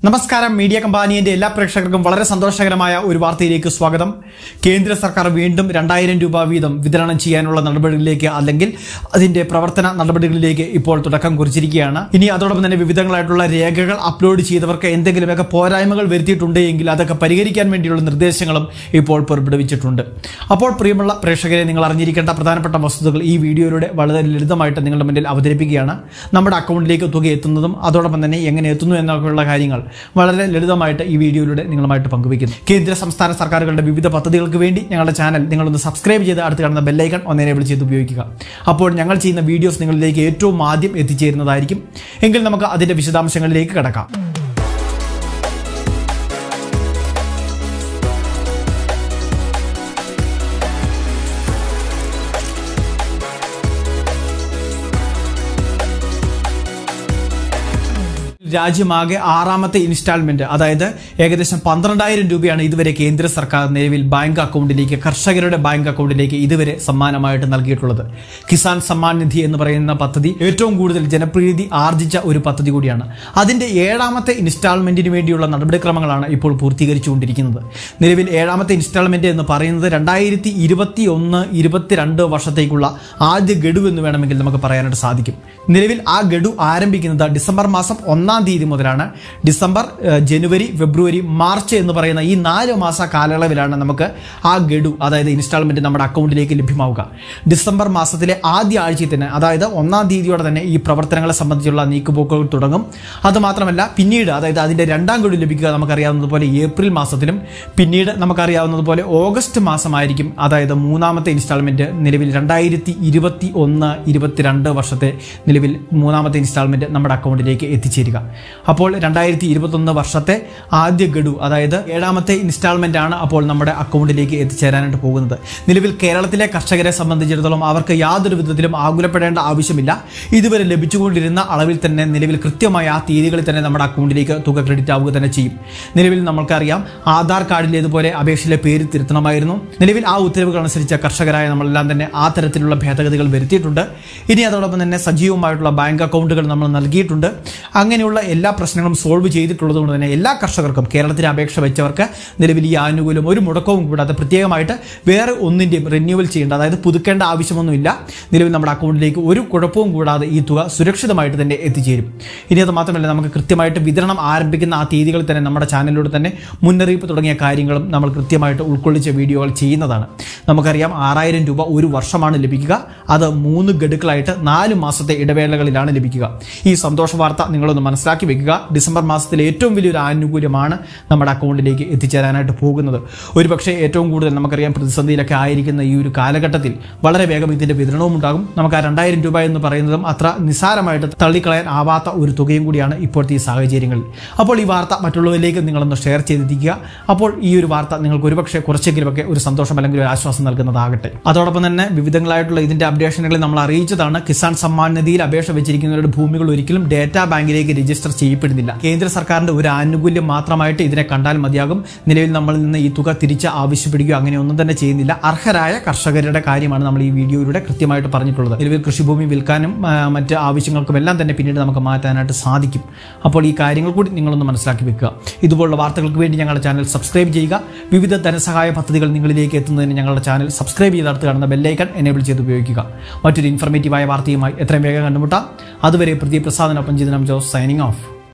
നമസ്കാരം മീഡിയ കമ്പാനിയുടെ എല്ലാ പ്രേക്ഷകർക്കും വളരെ സന്തോഷകരമായ ഒരു വാർത്തയിലേക്ക് സ്വാഗതം കേന്ദ്ര സർക്കാർ വീണ്ടും രണ്ടായിരം രൂപ വീതം വിതരണം ചെയ്യാനുള്ള നടപടികളിലേക്ക് അല്ലെങ്കിൽ അതിന്റെ പ്രവർത്തന നടപടികളിലേക്ക് ഇപ്പോൾ തുടക്കം കുറിച്ചിരിക്കുകയാണ് ഇനി അതോടൊപ്പം തന്നെ വിവിധങ്ങളായിട്ടുള്ള രേഖകൾ അപ്ലോഡ് ചെയ്തവർക്ക് എന്തെങ്കിലുമൊക്കെ പോരായ്മകൾ വരുത്തിയിട്ടുണ്ട് എങ്കിൽ അതൊക്കെ പരിഹരിക്കാൻ വേണ്ടിയുള്ള നിർദ്ദേശങ്ങളും ഇപ്പോൾ പുറപ്പെടുവിച്ചിട്ടുണ്ട് അപ്പോൾ പ്രിയമുള്ള പ്രേക്ഷകരെ നിങ്ങൾ അറിഞ്ഞിരിക്കേണ്ട പ്രധാനപ്പെട്ട വസ്തുതകൾ ഈ വീഡിയോയിലൂടെ വളരെ ലളിതമായിട്ട് നിങ്ങളുടെ മുന്നിൽ അവതരിപ്പിക്കുകയാണ് നമ്മുടെ അക്കൗണ്ടിലേക്ക് തുക എത്തുന്നതും അതോടൊപ്പം തന്നെ എങ്ങനെ എത്തുന്നു എന്നൊക്കെയുള്ള കാര്യങ്ങൾ വളരെ ലളിതമായിട്ട് ഈ വീഡിയോയിലൂടെ നിങ്ങളുമായിട്ട് പങ്കുവയ്ക്കുന്നു കേന്ദ്ര സംസ്ഥാന സർക്കാരുകളുടെ വിവിധ പദ്ധതികൾക്ക് വേണ്ടി ഞങ്ങളുടെ ചാനൽ നിങ്ങളൊന്ന് സബ്സ്ക്രൈബ് ചെയ്ത് അടുത്ത് കാണുന്ന ബെല്ലൈക്കൺ ഒന്ന് എനേബിൾ ചെയ്ത് ഉപയോഗിക്കുക അപ്പോൾ ഞങ്ങൾ ചെയ്യുന്ന വീഡിയോസ് നിങ്ങളിലേക്ക് ഏറ്റവും ആദ്യം എത്തിച്ചേരുന്നതായിരിക്കും എങ്കിൽ നമുക്ക് അതിന്റെ വിശദാംശങ്ങളിലേക്ക് കടക്കാം രാജ്യമാകെ ആറാമത്തെ ഇൻസ്റ്റാൾമെന്റ് അതായത് ഏകദേശം പന്ത്രണ്ടായിരം രൂപയാണ് ഇതുവരെ കേന്ദ്ര സർക്കാർ നിലവിൽ ബാങ്ക് അക്കൗണ്ടിലേക്ക് കർഷകരുടെ ബാങ്ക് അക്കൗണ്ടിലേക്ക് ഇതുവരെ സമ്മാനമായിട്ട് നൽകിയിട്ടുള്ളത് കിസാൻ സമ്മാൻ നിധി എന്ന് പറയുന്ന പദ്ധതി ഏറ്റവും കൂടുതൽ ജനപ്രീതി ആർജിച്ച ഒരു പദ്ധതി കൂടിയാണ് അതിന്റെ ഏഴാമത്തെ ഇൻസ്റ്റാൾമെന്റിന് വേണ്ടിയുള്ള നടപടിക്രമങ്ങളാണ് ഇപ്പോൾ പൂർത്തീകരിച്ചുകൊണ്ടിരിക്കുന്നത് നിലവിൽ ഏഴാമത്തെ ഇൻസ്റ്റാൾമെന്റ് എന്ന് പറയുന്നത് രണ്ടായിരത്തി ഇരുപത്തി ഒന്ന് ഇരുപത്തിരണ്ട് വർഷത്തേക്കുള്ള ആദ്യ ഗഡു എന്ന് വേണമെങ്കിൽ നമുക്ക് പറയാനായിട്ട് സാധിക്കും നിലവിൽ ആ ഗഡു ആരംഭിക്കുന്നത് ഡിസംബർ മാസം ഒന്നാം തീയതി മുതലാണ് ഡിസംബർ ഏഹ്, ജനുവരി ഫെബ്രുവരി മാർച്ച് എന്ന് പറയുന്ന ഈ നാല് മാസ കാലയളവിലാണ് നമുക്ക് ആ ഗഡു അതായത് ഇൻസ്റ്റാൾമെന്റ് നമ്മുടെ അക്കൗണ്ടിലേക്ക് ലഭ്യമാവുക ഡിസംബർ മാസത്തിലെ ആദ്യ ആഴ്ചയിൽ തന്നെ അതായത് ഒന്നാം തീയതിയോടെ തന്നെ ഈ പ്രവർത്തനങ്ങളെ സംബന്ധിച്ചുള്ള നീക്കുപോക്കുകൾ തുടങ്ങും അതുമാത്രമല്ല പിന്നീട് അതായത് അതിന്റെ രണ്ടാം ഗഡു ലഭിക്കുക നമുക്കറിയാവുന്നതുപോലെ ഏപ്രിൽ മാസത്തിലും പിന്നീട് നമുക്കറിയാവുന്നതുപോലെ ഓഗസ്റ്റ് മാസമായിരിക്കും അതായത് മൂന്നാമത്തെ ഇൻസ്റ്റാൾമെന്റ് നിലവിൽ രണ്ടായിരത്തി ഇരുപത്തി ഒന്ന് ഇരുപത്തിരണ്ട് വർഷത്തെ നിലവിൽ മൂന്നാമത്തെ ഇൻസ്റ്റാൾമെന്റ് നമ്മുടെ അക്കൗണ്ടിലേക്ക് എത്തിച്ചേരുക അപ്പോൾ രണ്ടായിരത്തി ഇരുപത്തൊന്ന് വർഷത്തെ ആദ്യ ഗഡു അതായത് ഏഴാമത്തെ ഇൻസ്റ്റാൾമെന്റ് ആണ് അപ്പോൾ നമ്മുടെ അക്കൗണ്ടിലേക്ക് എത്തിച്ചേരാനായിട്ട് പോകുന്നത് നിലവിൽ കേരളത്തിലെ കർഷകരെ സംബന്ധിച്ചിടത്തോളം അവർക്ക് യാതൊരു വിധത്തിലും ആകുലപ്പെടേണ്ട ആവശ്യമില്ല ഇതുവരെ ലഭിച്ചുകൊണ്ടിരുന്ന അളവിൽ തന്നെ നിലവിൽ കൃത്യമായ ആ തീയതികളിൽ തന്നെ നമ്മുടെ അക്കൗണ്ടിലേക്ക് തുക ക്രെഡിറ്റ് ആവുക തന്നെ ചെയ്യും നിലവിൽ നമുക്കറിയാം ആധാർ കാർഡിലേതുപോലെ അപേക്ഷയിലെ പേര് തിരുത്തണമായിരുന്നു നിലവിൽ ആ ഉത്തരവുകൾ അനുസരിച്ച് കർഷകരായ നമ്മളെല്ലാം തന്നെ ആ തരത്തിലുള്ള ഭേദഗതികൾ വരുത്തിയിട്ടുണ്ട് ഇനി അതോടൊപ്പം തന്നെ സജീവമായിട്ടുള്ള ബാങ്ക് അക്കൗണ്ടുകൾ നമ്മൾ നൽകിയിട്ടുണ്ട് അങ്ങനെയുള്ള എല്ലാ പ്രശ്നങ്ങളും സോൾവ് ചെയ്തിട്ടുള്ളത് കൊണ്ട് തന്നെ എല്ലാ കർഷകർക്കും കേരളത്തിന് അപേക്ഷ വെച്ചവർക്ക് നിലവിൽ ഈ ആനുകൂല്യം ഒരു മുടക്കവും കൂടാതെ പ്രത്യേകമായിട്ട് വേറെ ഒന്നിൻ്റെയും റിന്യൂവൽ ചെയ്യേണ്ട അതായത് പുതുക്കേണ്ട ആവശ്യമൊന്നുമില്ല നിലവിൽ നമ്മുടെ അക്കൗണ്ടിലേക്ക് ഒരു കുഴപ്പവും കൂടാതെ ഈ തുക സുരക്ഷിതമായിട്ട് തന്നെ എത്തിച്ചേരും ഇനി അത് മാത്രമല്ല നമുക്ക് കൃത്യമായിട്ട് വിതരണം ആരംഭിക്കുന്ന ആ തീയതികളിൽ തന്നെ നമ്മുടെ ചാനലിലൂടെ തന്നെ മുന്നറിയിപ്പ് തുടങ്ങിയ കാര്യങ്ങളും നമ്മൾ കൃത്യമായിട്ട് ഉൾക്കൊള്ളിച്ച വീഡിയോകൾ ചെയ്യുന്നതാണ് നമുക്കറിയാം ആറായിരം രൂപ ഒരു വർഷമാണ് ലഭിക്കുക അത് മൂന്ന് ഗഡുക്കളായിട്ട് നാല് മാസത്തെ ഇടവേളകളിലാണ് ലഭിക്കുക ഈ സന്തോഷ വാർത്ത നിങ്ങളൊന്ന് മനസ്സിലാക്കി വെക്കുക ഡിസംബർ മാസത്തിലെ ഏറ്റവും വലിയൊരു ആനുകൂല്യമാണ് നമ്മുടെ അക്കൗണ്ടിലേക്ക് എത്തിച്ചേരാനായിട്ട് പോകുന്നത് ഒരുപക്ഷെ ഏറ്റവും കൂടുതൽ നമുക്കറിയാം പ്രതിസന്ധിയിലൊക്കെ ആയിരിക്കുന്ന ഈ ഒരു കാലഘട്ടത്തിൽ വളരെ വേഗം ഇതിന്റെ വിതരണവും ഉണ്ടാകും നമുക്ക് ആ രണ്ടായിരം രൂപ എന്ന് പറയുന്നതും അത്ര നിസ്സാരമായിട്ട് തള്ളിക്കളയാൻ ആവാത്ത ഒരു തുകയും കൂടിയാണ് ഇപ്പോഴത്തെ ഈ സാഹചര്യങ്ങളിൽ അപ്പോൾ ഈ വാർത്ത മറ്റുള്ളവരിലേക്ക് നിങ്ങളൊന്ന് ഷെയർ ചെയ്തിരിക്കുക അപ്പോൾ ഈ ഒരു വാർത്ത നിങ്ങൾക്ക് ഒരുപക്ഷെ കുറച്ചെങ്കിലുമൊക്കെ ഒരു സന്തോഷം അല്ലെങ്കിൽ ഒരു ആശ്വാസം നൽകുന്നതാകട്ടെ അതോടൊപ്പം തന്നെ വിവിധങ്ങളായിട്ടുള്ള ഇതിന്റെ അപ്ഡേഷനുകൾ നമ്മൾ അറിയിച്ചതാണ് കിസാൻ സമ്മാൻ നിധിയിൽ അപേക്ഷ വെച്ചിരിക്കുന്നവരുടെ ഭൂമികൾ ഒരിക്കലും ഡേറ്റാ ബാങ്കിലേക്ക് രജിസ്റ്റർ ചെയ്യപ്പെടുന്നില്ല കേന്ദ്ര സർക്കാരിന്റെ ഒരു ആനുകൂല്യം മാത്രമായിട്ട് ഇതിനെ കണ്ടാൽ മതിയാകും നിലവിൽ നമ്മളിൽ നിന്ന് ഈ തുക തിരിച്ച് ആവശ്യപ്പെടുകയോ അങ്ങനെ ഒന്നും തന്നെ ചെയ്യുന്നില്ല അർഹരായ കർഷകരുടെ കാര്യമാണ് നമ്മൾ ഈ വീഡിയോയിലൂടെ കൃത്യമായിട്ട് പറഞ്ഞിട്ടുള്ളത് നിലവിൽ കൃഷിഭൂമി വിൽക്കാനും ആ, മറ്റ് ആവശ്യങ്ങൾക്കും എല്ലാം തന്നെ പിന്നീട് നമുക്ക് മാറ്റാനായിട്ട് സാധിക്കും അപ്പോൾ ഈ കാര്യങ്ങൾ കൂടി നിങ്ങളൊന്ന് മനസ്സിലാക്കി വെക്കുക ഇതുപോലുള്ള വാർത്തകൾക്ക് വേണ്ടി ഞങ്ങളുടെ ചാനൽ സബ്സ്ക്രൈബ് ചെയ്യുക വിവിധ ധനസഹായ പദ്ധതികൾ നിങ്ങളിലേക്ക് എത്തുന്നതിന് ഞങ്ങളുടെ ചാനൽ സബ്സ്ക്രൈബ് ചെയ്ത് അടുത്ത് കാണുന്ന ബെല്ലൈക്കൺ എനേബിൾ ചെയ്ത് ഉപയോഗിക്കുക മറ്റൊരു ഇൻഫർമേറ്റീവായ വാർത്തയുമായി എത്രയും വേഗം കണ്ടുമുട്ടാം അതുവരെ പ്രദീപ് പ്രസാദിനൊപ്പം ജിതനം ജോസ് സൈനിങ് ഓഫ്